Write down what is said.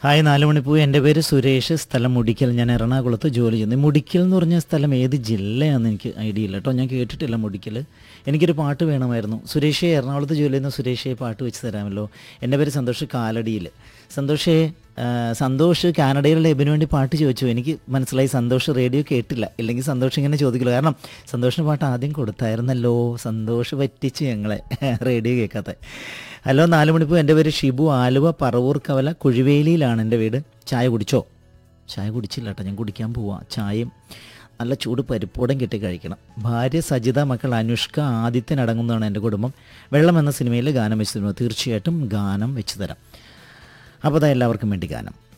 hi നാല് മണിപ്പൂ എൻ്റെ പേര് സുരേഷ് സ്ഥലം മുടിക്കൽ ഞാൻ എറണാകുളത്ത് ജോലി ചെയ്യുന്നു ഈ മുടിക്കൽ എന്ന് പറഞ്ഞ സ്ഥലം ഏത് ജില്ലയാണെന്ന് എനിക്ക് ഐഡിയ ഇല്ല കേട്ടോ ഞാൻ കേട്ടിട്ടില്ല മുടിക്കൽ എനിക്കൊരു പാട്ട് വേണമായിരുന്നു സുരേഷെ എറണാകുളത്ത് ജോലി ചെയ്യുന്ന സുരേഷെ പാട്ട് വെച്ച് തരാമല്ലോ എൻ്റെ പേര് സന്തോഷ് കാലടിയിൽ സന്തോഷേ ആ, സന്തോഷ് കാനഡയിലുള്ള എബിന് വേണ്ടി പാട്ട് ചോദിച്ചു എനിക്ക് മനസ്സിലായി സന്തോഷ് റേഡിയോ കേട്ടില്ല ഇല്ലെങ്കിൽ സന്തോഷ് ഇങ്ങനെ ചോദിക്കില്ല കാരണം സന്തോഷിന് പാട്ട് ആദ്യം കൊടുത്തായിരുന്നല്ലോ സന്തോഷ് പറ്റിച്ച് ഞങ്ങളെ റേഡിയോ കേൾക്കാത്ത ഹലോ നാല് മണിപ്പൂ എൻ്റെ പേര് ഷിബു ആലുവ പറവൂർ കവല കുഴിവേലിയിലാണ് എൻ്റെ വീട് ചായ കുടിച്ചോ ചായ കുടിച്ചില്ല കേട്ടോ ഞാൻ കുടിക്കാൻ പോവാ ചായയും നല്ല ചൂട് പരിപ്പോടം കെട്ടി കഴിക്കണം ഭാര്യ സജിത മക്കൾ അനുഷ്ക ആദിത്യൻ അടങ്ങുന്നതാണ് എൻ്റെ കുടുംബം വെള്ളം എന്ന സിനിമയിൽ ഗാനം വെച്ച് തരുമോ തീർച്ചയായിട്ടും ഗാനം വെച്ച് തരാം അപ്പോൾ അതാ എല്ലാവർക്കും വേണ്ടി ഗാനം